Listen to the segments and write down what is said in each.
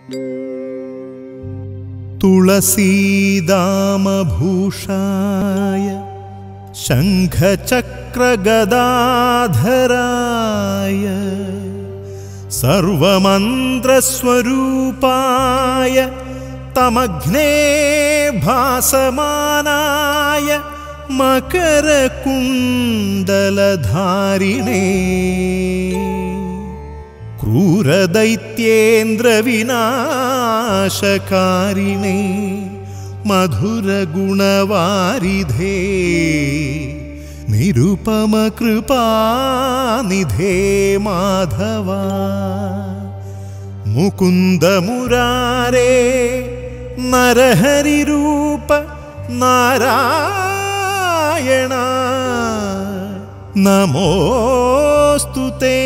തുളസീദാമഭൂഷായ ശംഖചക്രഗദാധരായ സർവമന്ത്രസ്വരൂപായ തമഗ്നേ ഭാസമാനായ മകരകുണ്ടലധാരിണേ ക്രൂരദൈത്യേന്ദ്രവിനാശകാരിണേ മധുരഗുണവാരിധേ നിരുപമകൃപാനിധേ മാധവ മുകുന്ദമുരാരേ നരഹരിരൂപ നാരായണ നമോസ്തു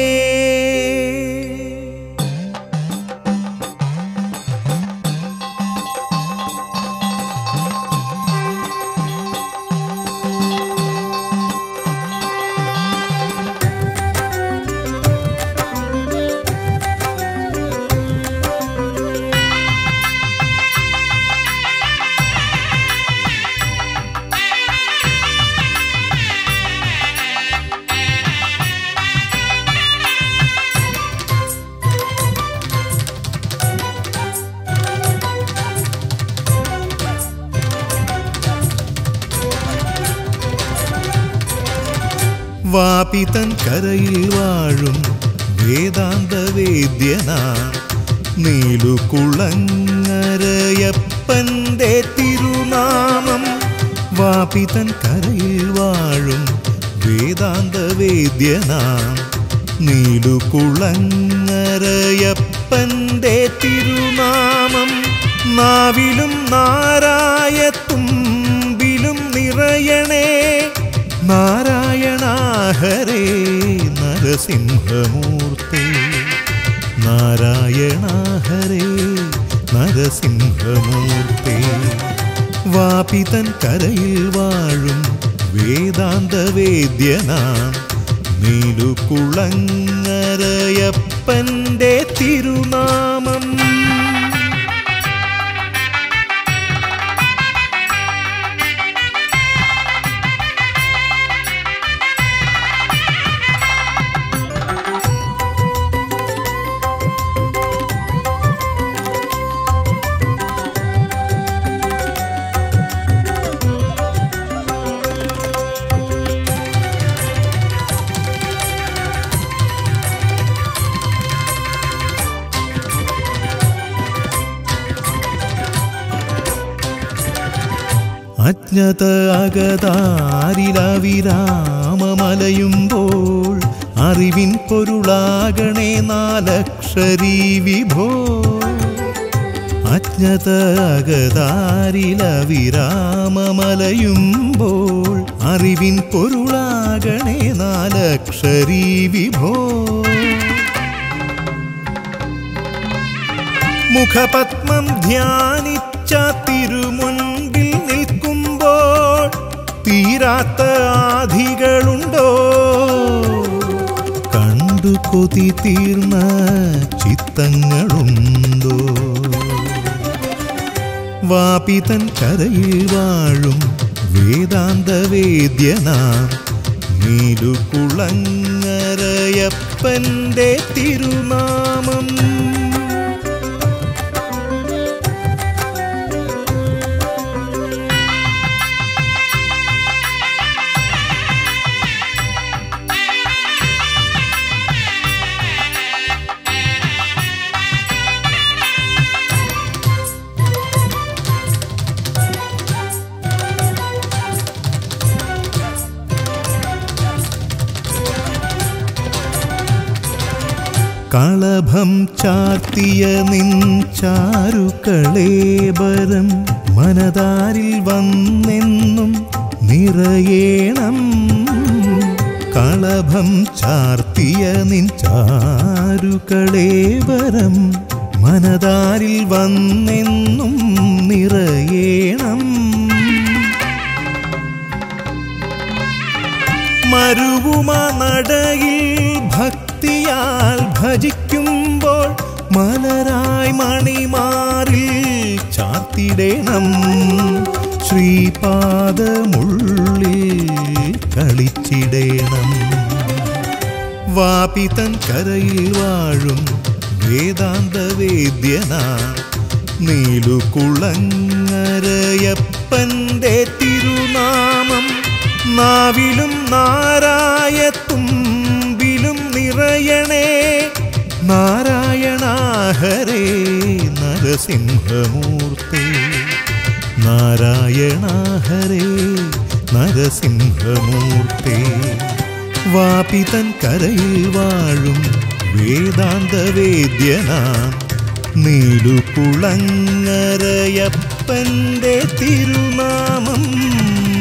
വാപിതൻ കരയിൽ വാഴും വേദാന്ത വേദ്യനാ നീലുകുളങ്ങരയപ്പന്റെ തിരുനാമം വാപിതൻ കരയിൽ വാഴും വേദാന്ത വേദ്യനാം നീലുകുളങ്ങരയപ്പന്റെ തിരുനാമം നാവിലും നാരായത്തുമ്പിലും നിറയണേ നാരായണ ഹരേ നരസിംഹമൂർത്തി നാരായണ ഹരേ നരസിംഹമൂർത്തി വാപിതൻ കരയിൽ വാഴും വേദാന്ത വേദ്യനാം നീലുകുളങ്ങരയപ്പന്റെ തിരുനാമം അജ്ഞത അകതാരിലവിരാമമലയുമ്പോൾ അറിവിൻ പൊരുളാകണേ നാലക്ഷരീ വിഭോ അജ്ഞത അകതാരിലവിരാമമലയുമ്പോൾ അറിവിൻ പൊരുളാകണേ നാലക്ഷരീ വിഭോ മുഖപത്മം ധ്യാനിച്ച തിരുമുൻപിൽ നിൽക്കുമ്പോൾ തീരാത്ത ആധികളുണ്ടോ കണ്ടു കൊതി തീർന്ന ചിത്തങ്ങളുണ്ടോ വാപിതൻ കരയിൽ വാഴും വേദാന്ത വേദ്യനാം നീലുകുളങ്ങരയപ്പന്റെ തിരുനാമം കളഭം ചാർത്തിയ നിൻ ചാരുകളേബരം മനതാരിൽ വന്നെന്നും നിറയേണം കളഭം ചാർത്തിയ നിൻ ചാരുകളേബരം മനതാരിൽ വന്നെന്നും നിറയേണം മരുവുമ നടയിൽ ഭക്തിയാൽ ഭജിക്കുമ്പോൾ മലരായി മണിമാറിൽ ചാർത്തിടേണം ശ്രീപാദമുള്ളിൽ കളിച്ചിടേണം വാപിതൻ കരയിൽ വാഴും വേദാന്ത വേദ്യനാ നീലുകുളങ്ങരയപ്പൻ്റെ തിരുനാമം നാവിലും നാരായത്തുമ്പിലും നിറയണേ നാരായണ ഹരേ നരസിംഹമൂർത്തി നാരായണ ഹരേ നരസിംഹമൂർത്തി വാപിതൻ കരയിൽ വാഴും വേദാന്ത വേദ്യനാം നീലുകുളങ്ങരയപ്പൻ്റെ തിരുനാമം